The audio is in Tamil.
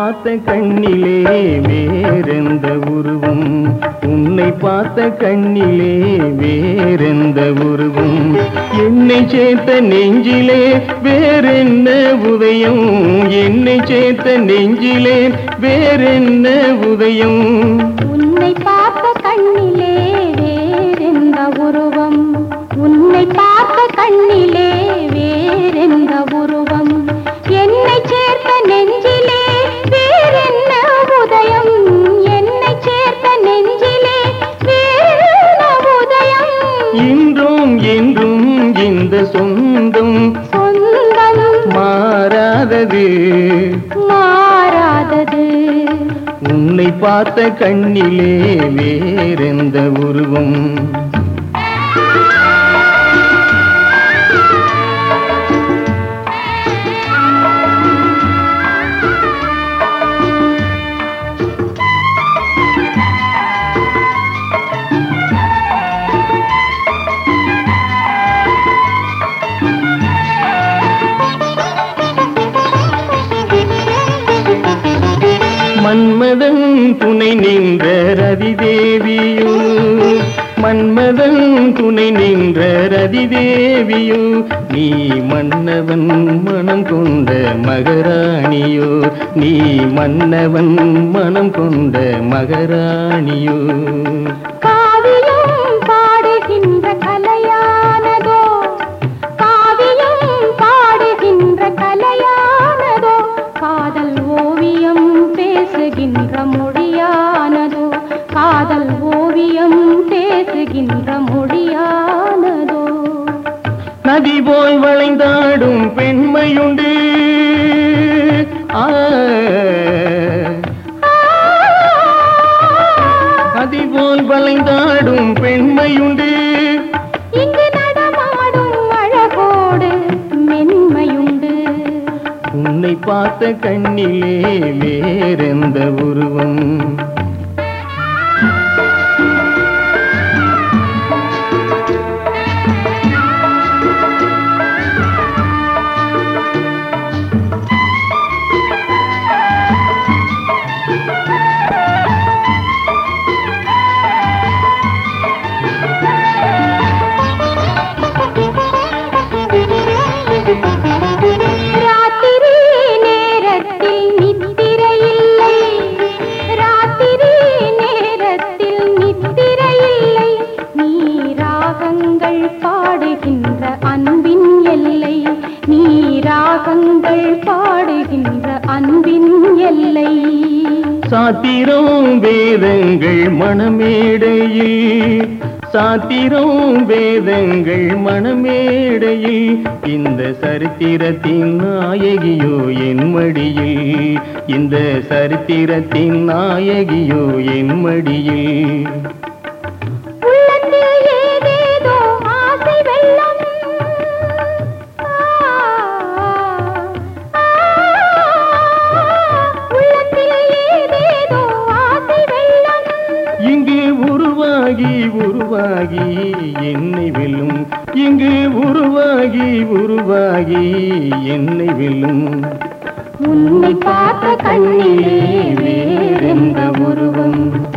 பார்த்த கண்ணிலே வேறெந்த உருவம் உன்னை பார்த்த கண்ணிலே வேறெந்த உருவம் என்னை சேர்த்த நெஞ்சிலே வேறென்ன உதயம் என்னை சேர்த்த நெஞ்சிலே வேறென்ன உதயம் உன்னை பார்த்த கண்ணிலே வேறெந்த உருவம் உன்னை பார்த்த கண்ணிலே வேறெந்த உருவம் என்னை சேர்த்த நெஞ்சிலே வேறென்ன உதயம் என்னை சேர்த்த நெஞ்சிலே வேறென்ன உதயம் இன்றும் என்றும் இந்த சொந்தம் சொந்தம் மாறாதது மாறாதது உன்னை பார்த்த கண்ணிலே வேறெந்த உருவம் மன்மதன் துணை நின்ற ரதிதேவியோ மன்மதன் துணை நின்ற ரதிதேவியோ நீ மன்னவன் மனம் கொண்ட மகராணியோ நீ மன்னவன் மனம் கொண்ட மகராணியோ காவியம் பாடுகின்ற கலையானதோ காவியம் பாடுகின்ற கலையானதோ காதல் ஓவியம் பேசுகின்ற மொழியானதோ காதல் ஓவியம் பேசுகின்ற மொழியானதோ நதி போல் வளைந்தாடும் பெண்மையுண்டு ஆ நதி போல் வளைந்தாடும் பெண்மையுண்டு இங்கு நடமாடும் அழகோடு மென்மையுண்டு உன்னை பார்த்த கண்ணிலே வேறெந்த உருவம் ராத்திரி நேரத்தில் நித்திரையில்லை ராத்திரி நேரத்தில் நித்திரையில்லை நீ ராகங்கள் பாடுகின்ற அன்பின் எல்லை நீ ராகங்கள் பாடுகின்ற அன்பின் எல்லை சாத்திரம் வேதங்கள் மணமேடையில் சாத்திரம் வேதங்கள் மணமேடையில் இந்த சரித்திரத்தின் நாயகியோ என் மடியில் இந்த சரித்திரத்தின் நாயகியோ என் மடியில் உள்ளத்தில் ஏதேதோ ஆசை வெள்ளம் உள்ளத்தில் ஏதேதோ ஆசை வெள்ளம் இங்கு உருவாகி உருவாகி என்னை வெல்லும் இங்கு உருவாகி உருவாகி என்னை வெல்லும் உன்னை பார்த்த கண்ணிலே வேறெந்த உருவம்